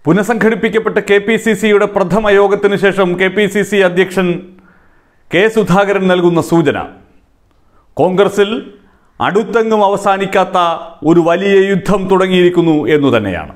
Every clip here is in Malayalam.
പുനഃസംഘടിപ്പിക്കപ്പെട്ട കെ പി സി സിയുടെ പ്രഥമ യോഗത്തിന് ശേഷം കെ പി സി സി അധ്യക്ഷൻ കെ സുധാകരൻ നൽകുന്ന സൂചന കോൺഗ്രസിൽ അടുത്തെങ്ങും അവസാനിക്കാത്ത ഒരു വലിയ യുദ്ധം തുടങ്ങിയിരിക്കുന്നു എന്നു തന്നെയാണ്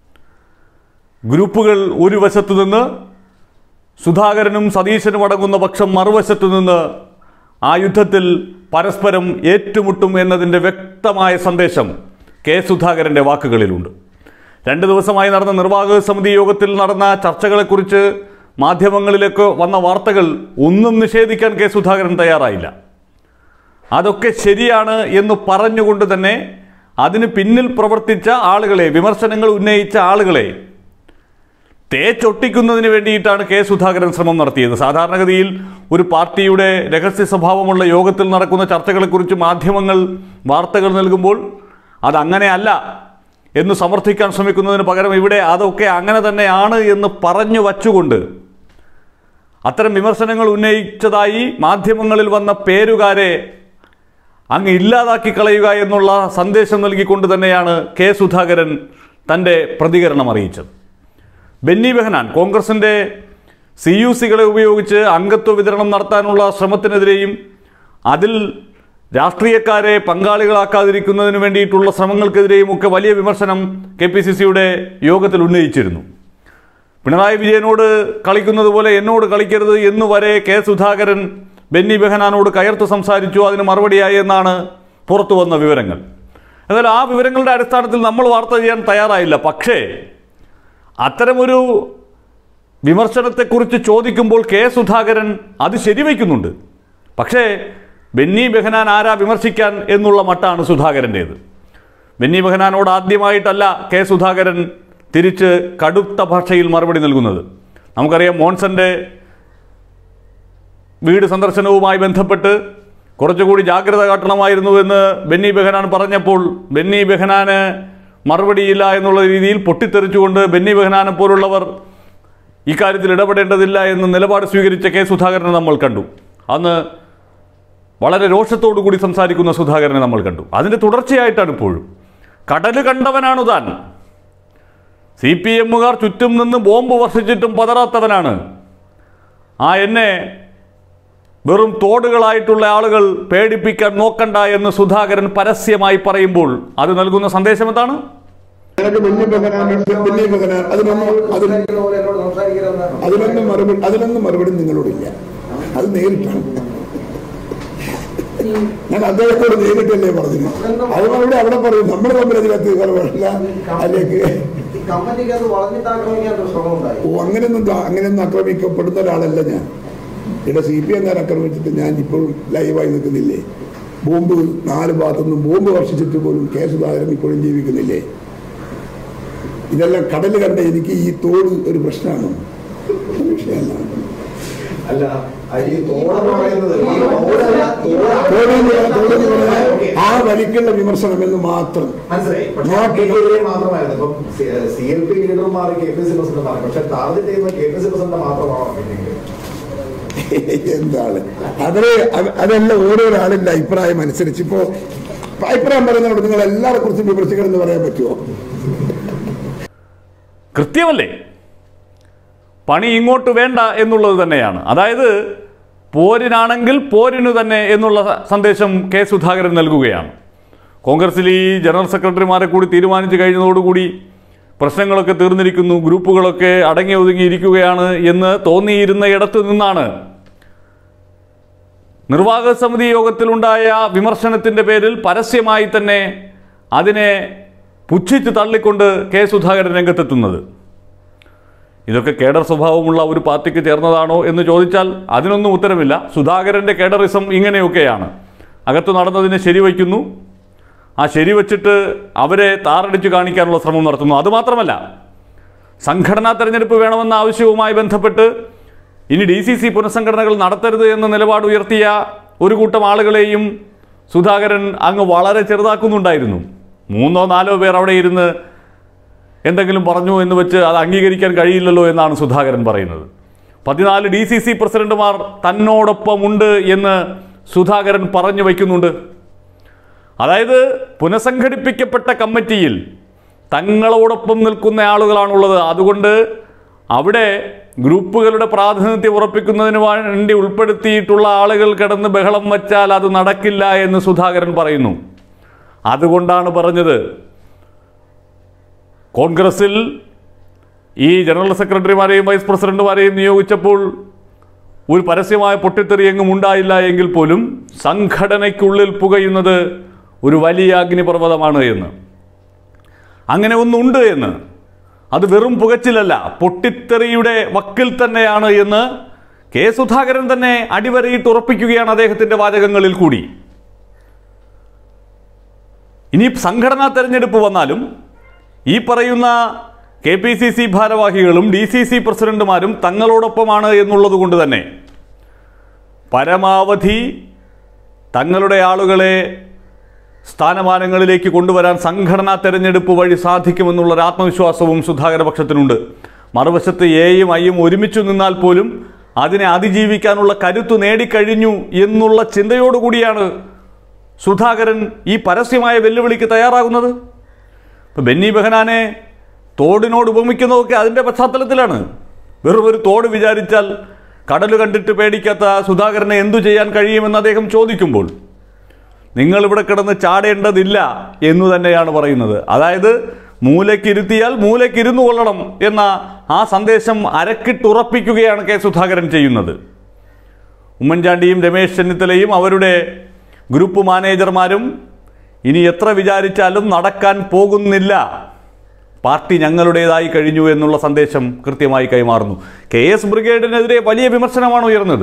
ഗ്രൂപ്പുകൾ ഒരു വശത്തു നിന്ന് സുധാകരനും സതീശനും അടങ്ങുന്ന പക്ഷം മറുവശത്തു നിന്ന് ആ യുദ്ധത്തിൽ പരസ്പരം ഏറ്റുമുട്ടും എന്നതിൻ്റെ വ്യക്തമായ സന്ദേശം കെ സുധാകരൻ്റെ വാക്കുകളിലുണ്ട് രണ്ട് ദിവസമായി നടന്ന നിർവാഹക സമിതി യോഗത്തിൽ നടന്ന ചർച്ചകളെക്കുറിച്ച് മാധ്യമങ്ങളിലേക്ക് വന്ന വാർത്തകൾ ഒന്നും നിഷേധിക്കാൻ കെ സുധാകരൻ തയ്യാറായില്ല അതൊക്കെ ശരിയാണ് എന്ന് പറഞ്ഞുകൊണ്ട് തന്നെ അതിന് പിന്നിൽ പ്രവർത്തിച്ച ആളുകളെ വിമർശനങ്ങൾ ഉന്നയിച്ച ആളുകളെ തേച്ചൊട്ടിക്കുന്നതിന് വേണ്ടിയിട്ടാണ് കെ സുധാകരൻ ശ്രമം നടത്തിയത് സാധാരണഗതിയിൽ ഒരു പാർട്ടിയുടെ രഹസ്യ സ്വഭാവമുള്ള യോഗത്തിൽ നടക്കുന്ന ചർച്ചകളെക്കുറിച്ച് മാധ്യമങ്ങൾ വാർത്തകൾ നൽകുമ്പോൾ അതങ്ങനെയല്ല എന്ന് സമർത്ഥിക്കാൻ ശ്രമിക്കുന്നതിന് പകരം ഇവിടെ അതൊക്കെ അങ്ങനെ തന്നെയാണ് എന്ന് പറഞ്ഞു വച്ചുകൊണ്ട് അത്തരം വിമർശനങ്ങൾ ഉന്നയിച്ചതായി മാധ്യമങ്ങളിൽ വന്ന പേരുകാരെ അങ്ങ് ഇല്ലാതാക്കി കളയുക എന്നുള്ള സന്ദേശം നൽകിക്കൊണ്ട് തന്നെയാണ് കെ സുധാകരൻ തൻ്റെ പ്രതികരണം അറിയിച്ചത് ബെന്നി ബെഹനാൻ കോൺഗ്രസിൻ്റെ സി യു സികളെ ഉപയോഗിച്ച് അംഗത്വ വിതരണം നടത്താനുള്ള ശ്രമത്തിനെതിരെയും അതിൽ രാഷ്ട്രീയക്കാരെ പങ്കാളികളാക്കാതിരിക്കുന്നതിന് വേണ്ടിയിട്ടുള്ള ശ്രമങ്ങൾക്കെതിരെയും ഒക്കെ വലിയ വിമർശനം കെ പി സി സിയുടെ യോഗത്തിൽ ഉന്നയിച്ചിരുന്നു പിണറായി വിജയനോട് കളിക്കുന്നത് പോലെ എന്നോട് കളിക്കരുത് എന്ന് വരെ കെ സുധാകരൻ ബെന്നി ബെഹനാനോട് കയർത്ത് സംസാരിച്ചു അതിന് മറുപടിയായി എന്നാണ് പുറത്തു വന്ന വിവരങ്ങൾ എന്നാൽ ആ വിവരങ്ങളുടെ അടിസ്ഥാനത്തിൽ നമ്മൾ വാർത്ത ചെയ്യാൻ തയ്യാറായില്ല പക്ഷേ അത്തരമൊരു വിമർശനത്തെക്കുറിച്ച് ചോദിക്കുമ്പോൾ കെ സുധാകരൻ അത് ശരിവയ്ക്കുന്നുണ്ട് പക്ഷേ ബെന്നി ബെഹനാൻ ആരാ വിമർശിക്കാൻ എന്നുള്ള മട്ടാണ് സുധാകരൻ്റേത് ബെന്നി ബെഹനാനോട് ആദ്യമായിട്ടല്ല കെ സുധാകരൻ തിരിച്ച് കടുത്ത ഭാഷയിൽ മറുപടി നൽകുന്നത് നമുക്കറിയാം മോൺസന്റെ വീട് സന്ദർശനവുമായി ബന്ധപ്പെട്ട് കുറച്ചുകൂടി ജാഗ്രത കാട്ടണമായിരുന്നു എന്ന് ബെന്നി ബെഹനാൻ പറഞ്ഞപ്പോൾ ബെന്നി ബെഹനാന് മറുപടിയില്ല എന്നുള്ള രീതിയിൽ പൊട്ടിത്തെറിച്ചുകൊണ്ട് ബെന്നി ബെഹനാനെ പോലുള്ളവർ ഇക്കാര്യത്തിൽ ഇടപെടേണ്ടതില്ല എന്ന നിലപാട് സ്വീകരിച്ച കെ സുധാകരനെ നമ്മൾ കണ്ടു അന്ന് വളരെ രോഷത്തോടു കൂടി സംസാരിക്കുന്ന സുധാകരനെ നമ്മൾ കണ്ടു അതിൻ്റെ തുടർച്ചയായിട്ടാണ് ഇപ്പോഴും കടല് കണ്ടവനാണ് താൻ സി പി എമ്മുകാർ ചുറ്റും നിന്ന് ബോംബ് വർഷിച്ചിട്ടും പതറാത്തവനാണ് ആ എന്നെ വെറും തോടുകളായിട്ടുള്ള ആളുകൾ പേടിപ്പിക്കാൻ നോക്കണ്ട എന്ന് സുധാകരൻ പരസ്യമായി പറയുമ്പോൾ അത് നൽകുന്ന സന്ദേശം എന്താണ് നിനക്ക് വലിയ ബഹനാണ് വലിയ ബഹനാണ് അതിനൊന്നും അതിന് എന്നോട് സംസാരിക്കരുതെന്നാണ് അതിനൊന്നും മറുപടി അതിനൊന്നും മറുപടി നിങ്ങളോടില്ല അത് നേരിട്ടാണ് ഞാൻ അദ്ദേഹത്തോട് നേരിട്ടല്ലേ പറഞ്ഞു അത് മറുപടി അവിടെ പറയും നമ്മൾ തമ്മിൽ അതിനകത്ത് കുറവില്ല അല്ലെങ്കിൽ ഈ കമ്പനിക്ക് അത് വളഞ്ഞിട്ട് ആക്രമിക്കാൻ ഒരു ശ്രമം ഉണ്ടായി ഓ അങ്ങനെയൊന്നും ദാ- അങ്ങനെയൊന്നും ആക്രമിക്കപ്പെടുന്ന ഒരാളല്ല ഞാൻ ഇവിടെ സി പി എംകാർ ആക്രമിച്ചിട്ട് ഞാൻ ഇപ്പോൾ ലൈവായി നിൽക്കുന്നില്ലേ ബോംബ് നാല് ഭാഗത്തുനിന്നും ബോംബ് വർഷിച്ചിട്ട് പോലും കെ സുധാകരൻ ഇപ്പോഴും ജീവിക്കുന്നില്ലേ ഇതെല്ലാം കടൽ കണ്ട എനിക്ക് ഈ തോട് ഒരു പ്രശ്നമാണ് ഒരു വിഷയമല്ല അല്ല ഈ തോടെന്ന് പറയുന്നത് ഈ തോടല്ല, തോടാണ്. തോടെന്ന് പറഞ്ഞാൽ- തോടെന്ന് പറഞ്ഞാൽ ആ വരിക്കുള്ള വിമർശനം എന്ന് മാത്രം മനസ്സിലായി പക്ഷേ ആ കേരളീയ മാത്രമായിരുന്നു ഇപ്പം സി എൽ പി ലീഡർ മാറി കെ പി സി പ്രസിഡന്റ് മാറി പക്ഷെ ടാർഗറ്റ് ചെയ്യുന്ന കെ പി സി പ്രസിഡന്റ് മാത്രമാണോ പിന്നീട് എന്താണ് അതില് അത് അതെല്ലാം ഓരോരാളിന്റെ അഭിപ്രായം അനുസരിച്ച് ഇപ്പോ അഭിപ്രായം പറയുന്നതോട് നിങ്ങൾ എല്ലാരെ കുറിച്ചും വിമർശിക്കണമെന്ന് പറയാൻ പറ്റുമോ കൃത്യമല്ലേ പണി ഇങ്ങോട്ട് വേണ്ട എന്നുള്ളത് തന്നെയാണ് അതായത് പോരിനാണെങ്കിൽ പോരിനു തന്നെ എന്നുള്ള സന്ദേശം കെ സുധാകരൻ നൽകുകയാണ് കോൺഗ്രസിൽ ഈ ജനറൽ സെക്രട്ടറിമാരെ കൂടി തീരുമാനിച്ചു കഴിഞ്ഞതോടുകൂടി പ്രശ്നങ്ങളൊക്കെ തീർന്നിരിക്കുന്നു ഗ്രൂപ്പുകളൊക്കെ അടങ്ങി ഒതുങ്ങിയിരിക്കുകയാണ് എന്ന് തോന്നിയിരുന്ന ഇടത്തു നിന്നാണ് നിർവാഹക സമിതി യോഗത്തിലുണ്ടായ വിമർശനത്തിൻ്റെ പേരിൽ പരസ്യമായി തന്നെ അതിനെ പുച്ഛിച്ച് തള്ളിക്കൊണ്ട് കെ സുധാകരൻ രംഗത്തെത്തുന്നത് ഇതൊക്കെ കേഡർ സ്വഭാവമുള്ള ഒരു പാർട്ടിക്ക് ചേർന്നതാണോ എന്ന് ചോദിച്ചാൽ അതിനൊന്നും ഉത്തരമില്ല സുധാകരൻ്റെ കേഡറിസം ഇങ്ങനെയൊക്കെയാണ് അകത്തു നടന്നതിനെ ശരിവയ്ക്കുന്നു ആ ശരിവച്ചിട്ട് അവരെ താറടിച്ച് കാണിക്കാനുള്ള ശ്രമം നടത്തുന്നു അതുമാത്രമല്ല സംഘടനാ തെരഞ്ഞെടുപ്പ് വേണമെന്ന ആവശ്യവുമായി ബന്ധപ്പെട്ട് ഇനി ഡി സി സി പുനഃസംഘടനകൾ നടത്തരുത് എന്ന നിലപാട് ഉയർത്തിയ ഒരു കൂട്ടം ആളുകളെയും സുധാകരൻ അങ്ങ് വളരെ ചെറുതാക്കുന്നുണ്ടായിരുന്നു മൂന്നോ നാലോ പേർ അവിടെ ഇരുന്ന് എന്തെങ്കിലും പറഞ്ഞു എന്ന് വെച്ച് അത് അംഗീകരിക്കാൻ കഴിയില്ലല്ലോ എന്നാണ് സുധാകരൻ പറയുന്നത് പതിനാല് ഡി സി സി പ്രസിഡന്റുമാർ തന്നോടൊപ്പമുണ്ട് എന്ന് സുധാകരൻ പറഞ്ഞു വയ്ക്കുന്നുണ്ട് അതായത് പുനഃസംഘടിപ്പിക്കപ്പെട്ട കമ്മിറ്റിയിൽ തങ്ങളോടൊപ്പം നിൽക്കുന്ന ആളുകളാണുള്ളത് അതുകൊണ്ട് അവിടെ ഗ്രൂപ്പുകളുടെ പ്രാതിനിധ്യം ഉറപ്പിക്കുന്നതിന് വേണ്ടി ഉൾപ്പെടുത്തിയിട്ടുള്ള ആളുകൾ കിടന്ന് ബഹളം വച്ചാൽ അത് നടക്കില്ല എന്ന് സുധാകരൻ പറയുന്നു അതുകൊണ്ടാണ് പറഞ്ഞത് കോൺഗ്രസിൽ ഈ ജനറൽ സെക്രട്ടറിമാരെയും വൈസ് പ്രസിഡന്റുമാരെയും നിയോഗിച്ചപ്പോൾ ഒരു പരസ്യമായ പൊട്ടിത്തെറി എങ്ങും ഉണ്ടായില്ല എങ്കിൽ പോലും സംഘടനയ്ക്കുള്ളിൽ പുകയുന്നത് ഒരു വലിയ അഗ്നിപർവ്വതമാണ് എന്ന് അങ്ങനെ ഒന്നുണ്ട് എന്ന് അത് വെറും പുകച്ചിലല്ല പൊട്ടിത്തെറിയുടെ വക്കിൽ തന്നെയാണ് എന്ന് കെ സുധാകരൻ തന്നെ അടിവരയിട്ട് ഉറപ്പിക്കുകയാണ് അദ്ദേഹത്തിന്റെ വാചകങ്ങളിൽ കൂടി ഇനി സംഘടനാ തെരഞ്ഞെടുപ്പ് വന്നാലും ഈ പറയുന്ന കെ പി സി സി ഭാരവാഹികളും ഡി സി സി പ്രസിഡന്റുമാരും തങ്ങളോടൊപ്പമാണ് എന്നുള്ളത് കൊണ്ട് തന്നെ പരമാവധി തങ്ങളുടെ ആളുകളെ സ്ഥാനമാനങ്ങളിലേക്ക് കൊണ്ടുവരാൻ സംഘടനാ തെരഞ്ഞെടുപ്പ് വഴി സാധിക്കുമെന്നുള്ളൊരു ആത്മവിശ്വാസവും സുധാകര പക്ഷത്തിനുണ്ട് മറുവശത്ത് എയും ഐയും ഒരുമിച്ചു നിന്നാൽ പോലും അതിനെ അതിജീവിക്കാനുള്ള കരുത്ത് നേടിക്കഴിഞ്ഞു എന്നുള്ള ചിന്തയോടുകൂടിയാണ് സുധാകരൻ ഈ പരസ്യമായ വെല്ലുവിളിക്ക് തയ്യാറാകുന്നത് ഇപ്പം ബെന്നി ബെഹനാനെ തോടിനോട് ഉപമിക്കുന്നതൊക്കെ അതിൻ്റെ പശ്ചാത്തലത്തിലാണ് വെറും ഒരു തോട് വിചാരിച്ചാൽ കടൽ കണ്ടിട്ട് പേടിക്കാത്ത സുധാകരനെ എന്തു ചെയ്യാൻ കഴിയുമെന്ന് അദ്ദേഹം ചോദിക്കുമ്പോൾ നിങ്ങൾ ഇവിടെ കിടന്ന് ചാടേണ്ടതില്ല എന്ന് തന്നെയാണ് പറയുന്നത് അതായത് മൂലക്കിരുത്തിയാൽ മൂലക്കിരുന്നു കൊള്ളണം എന്ന ആ സന്ദേശം അരക്കിട്ടുറപ്പിക്കുകയാണ് കെ സുധാകരൻ ചെയ്യുന്നത് ഉമ്മൻചാണ്ടിയും രമേശ് ചെന്നിത്തലയും അവരുടെ ഗ്രൂപ്പ് മാനേജർമാരും ഇനി എത്ര വിചാരിച്ചാലും നടക്കാൻ പോകുന്നില്ല പാർട്ടി ഞങ്ങളുടേതായി കഴിഞ്ഞു എന്നുള്ള സന്ദേശം കൃത്യമായി കൈമാറുന്നു കെ എസ് ബ്രിഗേഡിനെതിരെ വലിയ വിമർശനമാണ് ഉയർന്നത്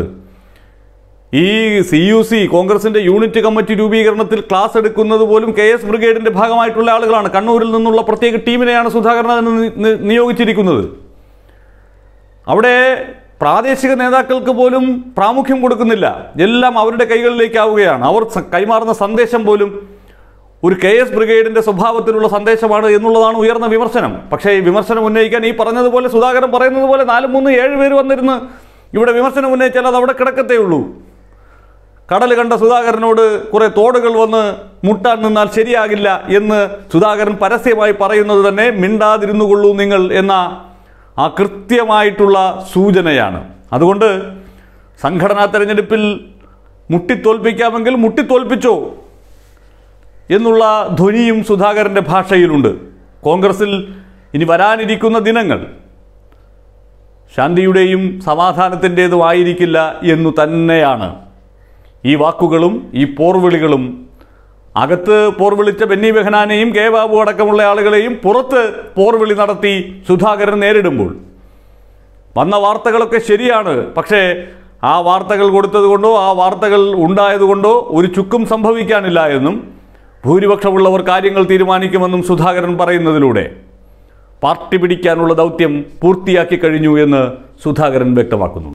ഈ സി യു സി കോൺഗ്രസിന്റെ യൂണിറ്റ് കമ്മിറ്റി രൂപീകരണത്തിൽ ക്ലാസ് എടുക്കുന്നത് പോലും കെ എസ് ബ്രിഗേഡിന്റെ ഭാഗമായിട്ടുള്ള ആളുകളാണ് കണ്ണൂരിൽ നിന്നുള്ള പ്രത്യേക ടീമിനെയാണ് സുധാകരൻ അതിന് നി- നി- നിയോഗിച്ചിരിക്കുന്നത് അവിടെ പ്രാദേശിക നേതാക്കൾക്ക് പോലും പ്രാമുഖ്യം കൊടുക്കുന്നില്ല എല്ലാം അവരുടെ കൈകളിലേക്കാവുകയാണ് അവർ സ- കൈമാറുന്ന സന്ദേശം പോലും ഒരു കെ എസ് ബ്രിഗേഡിന്റെ സ്വഭാവത്തിലുള്ള സന്ദേശമാണ് എന്നുള്ളതാണ് ഉയർന്ന വിമർശനം പക്ഷേ ഈ വിമർശനം ഉന്നയിക്കാൻ ഈ പറഞ്ഞതുപോലെ സുധാകരൻ പറയുന്നത് പോലെ നാല് മൂന്ന് ഏഴ് പേര് വന്നിരുന്ന് ഇവിടെ വിമർശനം ഉന്നയിച്ചാൽ അത് അവിടെ കിടക്കത്തേ ഉള്ളൂ കടൽ കണ്ട സുധാകരനോട് കുറെ തോടുകൾ വന്ന് മുട്ടാൻ നിന്നാൽ ശരിയാകില്ല എന്ന് സുധാകരൻ പരസ്യമായി പറയുന്നത് തന്നെ മിണ്ടാതിരുന്നു കൊള്ളൂ നിങ്ങൾ എന്ന ആ കൃത്യമായിട്ടുള്ള സൂചനയാണ് അതുകൊണ്ട് സംഘടനാ തെരഞ്ഞെടുപ്പിൽ മുട്ടിത്തോൽപ്പിക്കാമെങ്കിൽ മുട്ടിത്തോൽപ്പിച്ചോ എന്നുള്ള ധ്വനിയും സുധാകരൻ്റെ ഭാഷയിലുണ്ട് കോൺഗ്രസിൽ ഇനി വരാനിരിക്കുന്ന ദിനങ്ങൾ ശാന്തിയുടെയും സമാധാനത്തിൻ്റെതുമായിരിക്കില്ല എന്നു തന്നെയാണ് ഈ വാക്കുകളും ഈ പോർവിളികളും അകത്ത് പോർവിളിച്ച ബെന്നി ബെഹനാനെയും കെ ബാബു അടക്കമുള്ള ആളുകളെയും പുറത്ത് പോർവിളി നടത്തി സുധാകരൻ നേരിടുമ്പോൾ വന്ന വാർത്തകളൊക്കെ ശരിയാണ് പക്ഷേ ആ വാർത്തകൾ കൊടുത്തത് കൊണ്ടോ ആ വാർത്തകൾ ഉണ്ടായതുകൊണ്ടോ ഒരു ചുക്കും സംഭവിക്കാനില്ല എന്നും ഭൂരിപക്ഷമുള്ളവർ കാര്യങ്ങൾ തീരുമാനിക്കുമെന്നും സുധാകരൻ പറയുന്നതിലൂടെ പാർട്ടി പിടിക്കാനുള്ള ദൗത്യം പൂർത്തിയാക്കി കഴിഞ്ഞു എന്ന് സുധാകരൻ വ്യക്തമാക്കുന്നു